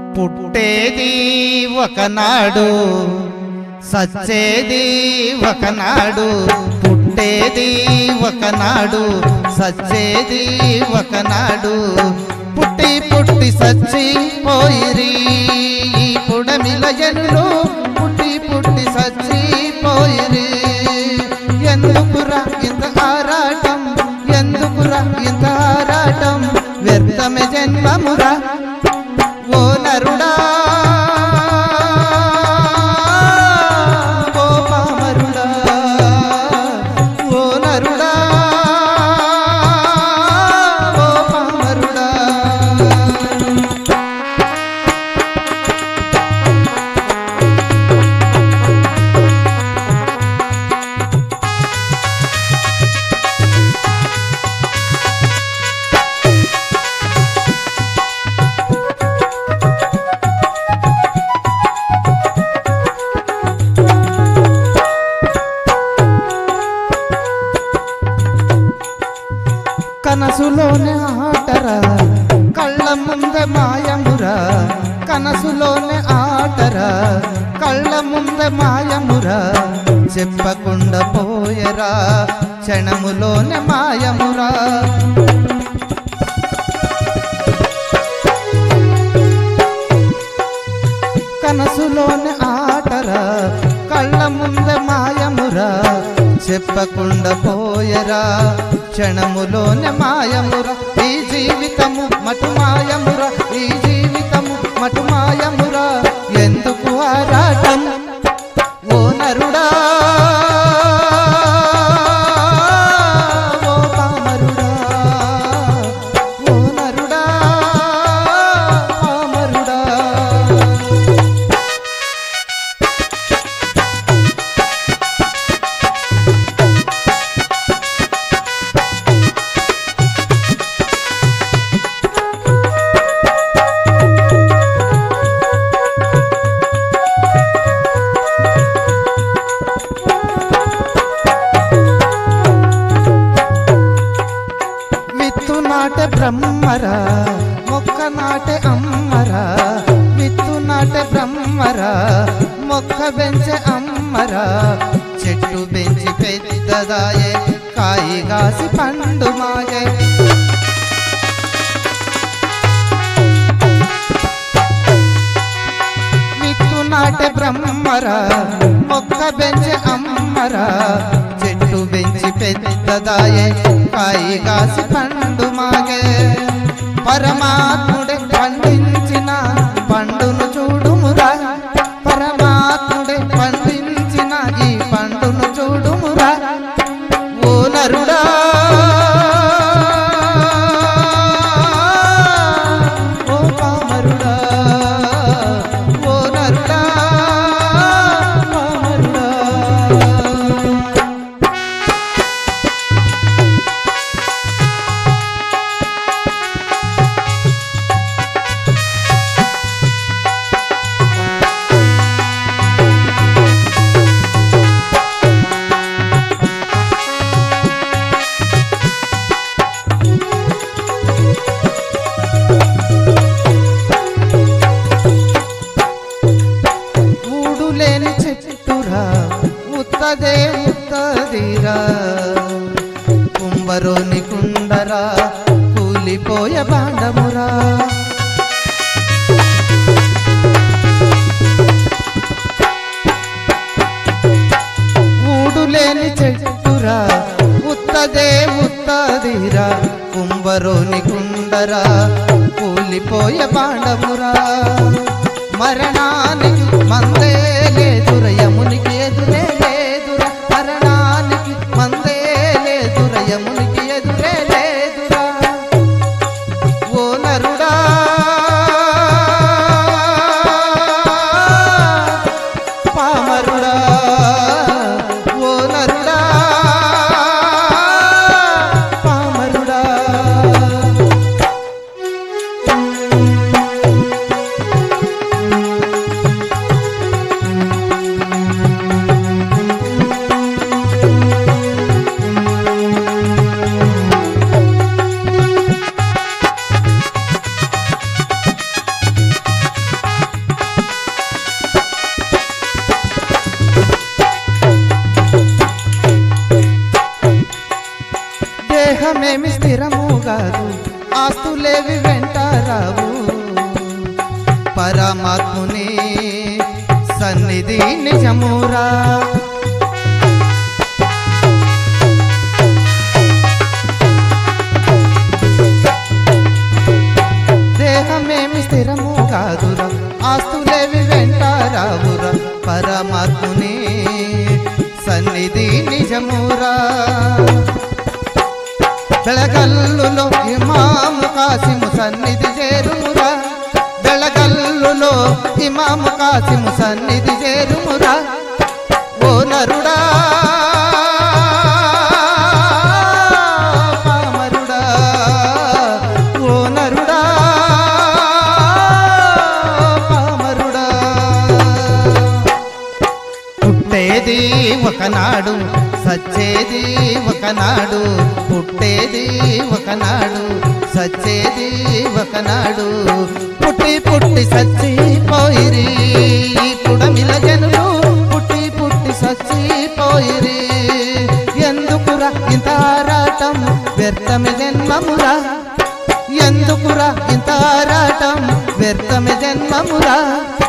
పుట్టేది ఒకనాడు సచ్చేది ఒకనాడు పుట్టేది ఒకనాడు సచ్చేది ఒకనాడు పుట్టి పుట్టి సచ్చి పోయిరి ఈ పుడమిల జనులు పుట్టి పుట్టి సచ్చి పోయిరి ఎందుకురా ఇంత ఆరాటం ఎందుకురా ఇంత ఆరాటం వ్యర్థమే జన్మమురా ఓ నరుడా ఓ పామరుడా ఓ నరుడా ఓ పామరుడా కనసులోనే ఆటరా కళ్ళ ముందే మాయమురా కనసులోనే ఆటరా కళ్ళ ముందే మాయమురా చెప్పకుండా పోయరా క్షణములోనే మాయమురా కనసులోనే ఆటరా కళ్ళ ముందే మాయమురా చెప్పకుండా పోయరా క్షణములోనే మాయమురా ఈ జీవితము మటు మాయమురా ఈ జీవితము మటు మాయమురా ఎందుకు ఆరాటం ఓ నరుడా ఓ పామరుడా ఓ నరుడా పామరుడా విత్తు నాటే బ్రహ్మరా మొక్క నాటే అమ్మరా విత్తు నాటే బ్రహ్మరా మొక్క పెంచే అమ్మరా చెట్టు పెంచి పెద్దదాయే కాయి కాసి పండు మాగే విత్తు నాటే బ్రహ్మరా మొక్క పెంచే అమ్మరా చెట్టు పెంచి పెద్దదాయే కాయి కాసి పండు మాగే పరమాత్ముడే పండించిన పండును చూడుమురా పరమాత్ముడే పండించిన ఈ పండును చూడుమురా ఓ నరుడా ఓ పామరుడా ఓ నరుడా పామరుడా ఊడు లేని చెట్టురా ఉత్తదే ఉత్తదిరా కుంభరోని కుండరా కూలిపోయే బాండమురా ఊడు లేని చెట్టురా ఉత్తదే ఉత్తదిరా కుంభరోని కుండరా కూలిపోయే బాండమురా మరణానికి మందే లేదుర యమునికి ఎదురే లేదురా మరణానికి మందే లేదుర యమునికి ఎదురే లేదురా ఓ నరుడా పామరుడా ఓ నరుడా పామరుడా కాదు ఆస్తులేవి వెంటారావు పరమాత్ముని సన్నిధి నిజమురా దేహమేమి స్థిరము కాదురా ఆస్తులేవి వెంటారావురా పరమాత్ముని సన్నిధి నిజమురా బెళగల్లులో ఇమాము కాసిము సన్నిధి చేరుమురా బెళగల్లులో ఇమాము కాసిము సన్నిధి చేరుమురా ఓ నరుడా పామరుడా ఓ నరుడా పామరుడా పుట్టేది ఒకనాడు సచ్చేది ఒకనాడు పుట్టేది ఒకనాడు సచ్చేది ఒకనాడు పుట్టి పుట్టి సచ్చిపోయిరి పుడమిల జనులు పుట్టి పుట్టి సచ్చిపోయిరి ఎందుకురా ఇంత ఆరాటం వ్యర్థమే జన్మమురా ఎందుకురా ఇంత ఆరాటం వ్యర్థమే జన్మమురా